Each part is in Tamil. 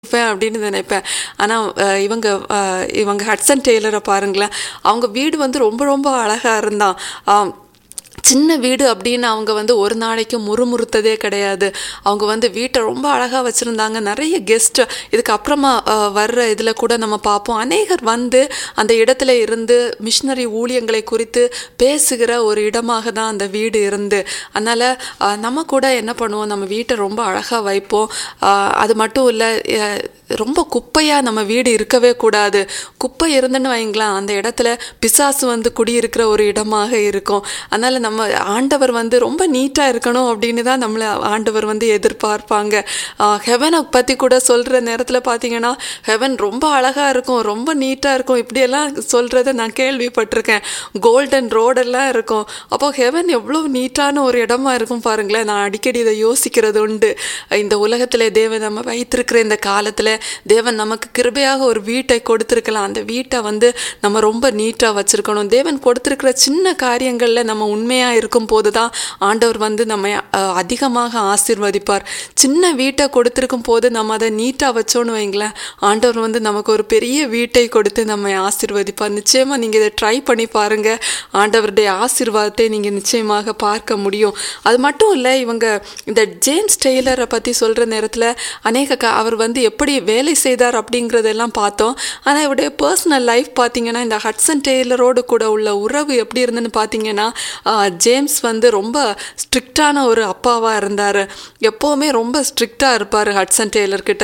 இருப்பேன் அப்படின்னு நினைப்பேன் ஆனால் இவங்க அஹ், இவங்க ஹட்சன் டெய்லரை பாருங்களேன் அவங்க வீடு வந்து ரொம்ப ரொம்ப அழகாக இருந்தான் ஆம், சின்ன வீடு அப்படின்னு அவங்க வந்து ஒரு நாளைக்கு முறுமுறுத்ததே கிடையாது அவங்க வந்து வீட்டை ரொம்ப அழகாக வச்சுருந்தாங்க நிறைய கெஸ்ட் இதுக்கு அப்புறமா அஹ், வர்ற இதில் கூட நம்ம பார்ப்போம் அநேகர் வந்து அந்த இடத்துல இருந்து மிஷினரி ஊழியங்களை குறித்து பேசுகிற ஒரு இடமாக தான் அந்த வீடு இருந்து அதனால் நம்ம கூட என்ன பண்ணுவோம் நம்ம வீட்டை ரொம்ப அழகாக வைப்போம் அஹ், அது மட்டும் இல்லை ரொம்ப குப்பையாக நம்ம வீடு இருக்கவே கூடாது குப்பை இருந்துன்னு வைங்களேன் அந்த இடத்துல பிசாசு வந்து குடியிருக்கிற ஒரு இடமாக இருக்கும் அதனால் நம்ம ஆண்டவர் வந்து ரொம்ப நீட்டாக இருக்கணும் அப்படின்னு தான் நம்மளை ஆண்டவர் வந்து எதிர்பார்ப்பாங்க ஹெவனை பற்றி கூட சொல்கிற நேரத்தில் பார்த்தீங்கன்னா ஹெவன் ரொம்ப அழகாக இருக்கும் ரொம்ப நீட்டாக இருக்கும் இப்படியெல்லாம் சொல்கிறத நான் கேள்விப்பட்டிருக்கேன் கோல்டன் ரோடெல்லாம் இருக்கும் அப்போ ஹெவன் எவ்வளோ நீட்டான ஒரு இடமா இருக்கும் பாருங்களேன் நான் அடிக்கடி இதை யோசிக்கிறது உண்டு இந்த உலகத்தில் தேவன் நம்ம வைத்திருக்கிற இந்த காலத்தில் தேவன் நமக்கு கிருபையாக ஒரு வீட்டை கொடுத்துருக்கலாம் அந்த வீட்டை வந்து நம்ம ரொம்ப நீட்டாக வச்சுருக்கணும் தேவன் கொடுத்துருக்கிற சின்ன காரியங்களில் நம்ம உண்மையாக இருக்கும் போது தான் ஆண்டவர் வந்து நம்ம அஹ், அதிகமாக ஆசீர்வதிப்பார் சின்ன வீட்டை கொடுத்துருக்கும் போது நம்ம அதை நீட்டாக வச்சோன்னு வைங்களேன் ஆண்டவர் வந்து நமக்கு ஒரு பெரிய வீட்டை கொடுத்து நம்ம ஆசீர்வதிப்பார் நிச்சயமாக நீங்கள் இதை ட்ரை பண்ணி பாருங்கள் ஆண்டவருடைய ஆசீர்வாதத்தை நீங்கள் நிச்சயமாக பார்க்க முடியும் அது மட்டும் இல்லை இவங்க இந்த ஜேம்ஸ் டெய்லரை பற்றி சொல்கிற நேரத்தில் அநேக க அவர் வந்து எப்படி வேலை செய்தார் அப்படிங்கிறதெல்லாம் பார்த்தோம் ஆனால் இவருடைய பர்சனல் லைஃப் பார்த்தீங்கன்னா இந்த ஹட்சன் டெய்லரோடு கூட உள்ள உறவு எப்படி இருந்துன்னு பார்த்தீங்கன்னா ஆஹ், ஜேம்ஸ் வந்து ரொம்ப ஸ்ட்ரிக்டான ஒரு அப்பாவாக இருந்தார் எப்போவுமே ரொம்ப ஸ்ட்ரிக்டாக இருப்பார் ஹட்சன் டெய்லர்கிட்ட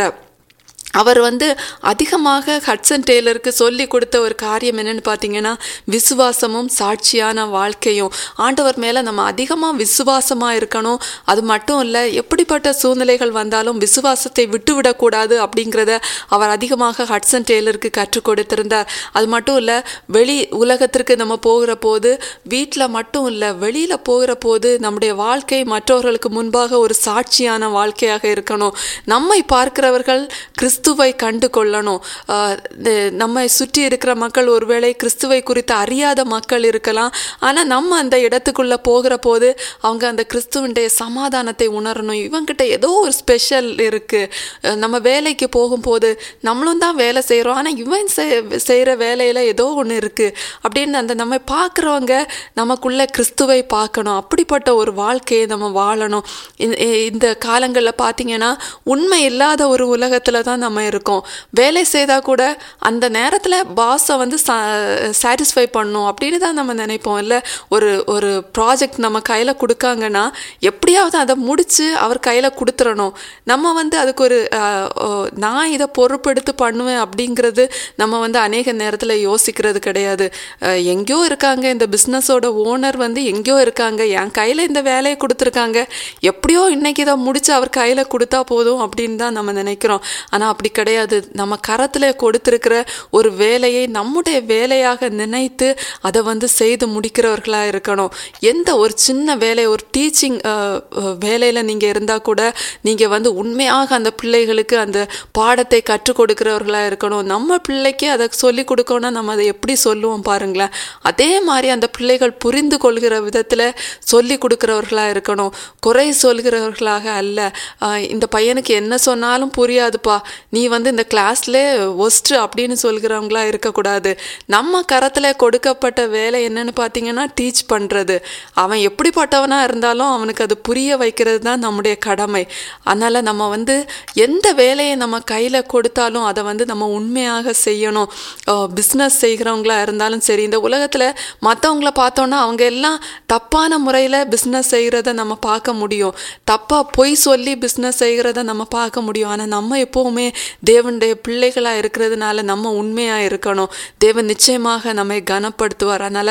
அவர் வந்து அதிகமாக ஹட்சன் டெய்லருக்கு சொல்லி கொடுத்த ஒரு காரியம் என்னன்னு பார்த்தீங்கன்னா விசுவாசமும் சாட்சியான வாழ்க்கையும் ஆண்டவர் மேலே நம்ம அதிகமாக விசுவாசமாக இருக்கணும் அது மட்டும் இல்லை எப்படிப்பட்ட சூழ்நிலைகள் வந்தாலும் விசுவாசத்தை விட்டுவிடக்கூடாது அப்படிங்கிறத அவர் அதிகமாக ஹட்சன் டெய்லருக்கு கற்றுக் கொடுத்திருந்தார் அது மட்டும் இல்லை வெளி உலகத்திற்கு நம்ம போகிற போது வீட்டில் மட்டும் இல்லை வெளியில் போகிற போது நம்முடைய வாழ்க்கை மற்றவர்களுக்கு முன்பாக ஒரு சாட்சியான வாழ்க்கையாக இருக்கணும் நம்மை பார்க்கிறவர்கள் கிறிஸ்துவை கண்டு கொள்ளணும் ஆஹ் இந்த நம்மை சுற்றி இருக்கிற மக்கள் ஒருவேளை கிறிஸ்துவை குறித்து அறியாத மக்கள் இருக்கலாம் ஆனால் நம்ம அந்த இடத்துக்குள்ளே போகிற போது அவங்க அந்த கிறிஸ்துவனுடைய சமாதானத்தை உணரணும் இவங்கிட்ட ஏதோ ஒரு ஸ்பெஷல் இருக்குது நம்ம வேலைக்கு போகும்போது நம்மளும் தான் வேலை செய்கிறோம் ஆனால் இவன் செய்கிற வேலையில் ஏதோ ஒன்று இருக்குது அப்படின்னு அந்த நம்ம பார்க்குறவங்க நமக்குள்ள கிறிஸ்துவை பார்க்கணும் அப்படிப்பட்ட ஒரு வாழ்க்கையை நம்ம வாழணும் இந்த- இந்த காலங்களில் பார்த்தீங்கன்னா உண்மை இல்லாத ஒரு உலகத்தில் தான் நம்ம இருக்கோம் வேலை செய்தால் கூட அந்த நேரத்தில் பாஸை வந்து சாட்டிஸ்ஃபை பண்ணணும் அப்படின்னு தான் நம்ம நினைப்போம் இல்லை ஒரு ஒரு ப்ராஜெக்ட் நம்ம கையில் கொடுக்காங்கன்னா எப்படியாவது அதை முடித்து அவர் கையில் கொடுத்துறணும் நம்ம வந்து அதுக்கு ஒரு அஹ், ஓ, நான் இதை பொறுப்பெடுத்து பண்ணுவேன் அப்படிங்கிறது நம்ம வந்து அநேக நேரத்தில் யோசிக்கிறது கிடையாது அஹ், எங்கேயோ இருக்காங்க இந்த பிஸ்னஸோட ஓனர் வந்து எங்கேயோ இருக்காங்க என் கையில் இந்த வேலையை கொடுத்துருக்காங்க எப்படியோ இன்னைக்கு இதை முடிச்சு அவர் கையில் கொடுத்தா போதும் அப்படின்னு தான் நம்ம நினைக்கிறோம் ஆனால் அப்படி கிடையாது நம்ம கரத்தில் கொடுத்துருக்கிற ஒரு வேலையை நம்முடைய வேலையாக நினைத்து அதை வந்து செய்து முடிக்கிறவர்களாக இருக்கணும் எந்த ஒரு சின்ன வேலை ஒரு டீச்சிங் வேலையில் நீங்கள் இருந்தால் கூட நீங்கள் வந்து உண்மையாக அந்த பிள்ளைகளுக்கு அந்த பாடத்தை கற்றுக் கொடுக்கிறவர்களாக இருக்கணும் நம்ம பிள்ளைக்கு அதை சொல்லி கொடுக்கணும்னா நம்ம அதை எப்படி சொல்லுவோம் பாருங்களேன் அதே மாதிரி அந்த பிள்ளைகள் புரிந்து கொள்கிற விதத்தில் சொல்லி கொடுக்கிறவர்களாக இருக்கணும் குறை சொல்கிறவர்களாக அல்ல ஆஹ் இந்த பையனுக்கு என்ன சொன்னாலும் புரியாதுப்பா நீ வந்து இந்த கிளாஸ்ல ஒஸ்ட் அப்படின்னு சொல்கிறவங்களா இருக்கக்கூடாது நம்ம கரத்தில் கொடுக்கப்பட்ட வேலை என்னன்னு பார்த்தீங்கன்னா டீச் பண்ணுறது அவன் எப்படிப்பட்டவனாக இருந்தாலும் அவனுக்கு அது புரிய வைக்கிறது தான் நம்முடைய கடமை அதனால் நம்ம வந்து எந்த வேலையை நம்ம கையில் கொடுத்தாலும் அதை வந்து நம்ம உண்மையாக செய்யணும் பிஸ்னஸ் செய்கிறவங்களா இருந்தாலும் சரி இந்த உலகத்தில் மற்றவங்கள பார்த்தோன்னா அவங்க எல்லாம் தப்பான முறையில் பிஸ்னஸ் செய்கிறத நம்ம பார்க்க முடியும் தப்பாக பொய் சொல்லி பிஸ்னஸ் செய்கிறத நம்ம பார்க்க முடியும் ஆனால் நம்ம எப்போவுமே தேவனுடைய பிள்ளைகளாக இருக்கிறதுனால நம்ம உண்மையாக இருக்கணும் தேவன் நிச்சயமாக நம்மை கனப்படுத்துவார் அதனால்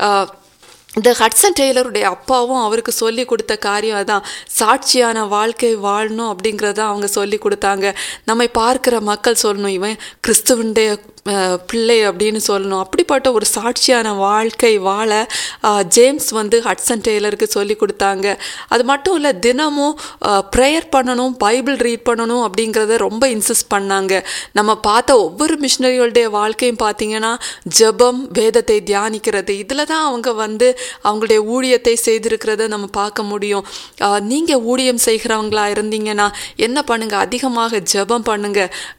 இந்த ஹட்சன் டெய்லருடைய அப்பாவும் அவருக்கு சொல்லி கொடுத்த காரியம் அதான் சாட்சியான வாழ்க்கை வாழணும் அப்படிங்கிறத அவங்க சொல்லி கொடுத்தாங்க நம்மை பார்க்கிற மக்கள் சொல்லணும் இவன் கிறிஸ்துவனுடைய அஹ், பிள்ளை அப்படின்னு சொல்லணும் அப்படிப்பட்ட ஒரு சாட்சியான வாழ்க்கை வாழ அஹ், ஜேம்ஸ் வந்து ஹட்சன் டெய்லருக்கு சொல்லி கொடுத்தாங்க அது மட்டும் இல்லை தினமும் ப்ரேயர் பண்ணணும் பைபிள் ரீட் பண்ணணும் அப்படிங்கிறத ரொம்ப இன்சிஸ்ட் பண்ணாங்க நம்ம பார்த்த ஒவ்வொரு மிஷினரிகளுடைய வாழ்க்கையும் பார்த்தீங்கன்னா ஜெபம் வேதத்தை தியானிக்கிறது இதில் தான் அவங்க வந்து அவங்களுடைய ஊழியத்தை செய்திருக்கிறத நம்ம பார்க்க முடியும் நீங்கள் ஊழியம் செய்கிறவங்களா இருந்தீங்கன்னா என்ன பண்ணுங்க அதிகமாக ஜெபம் பண்ணுங்க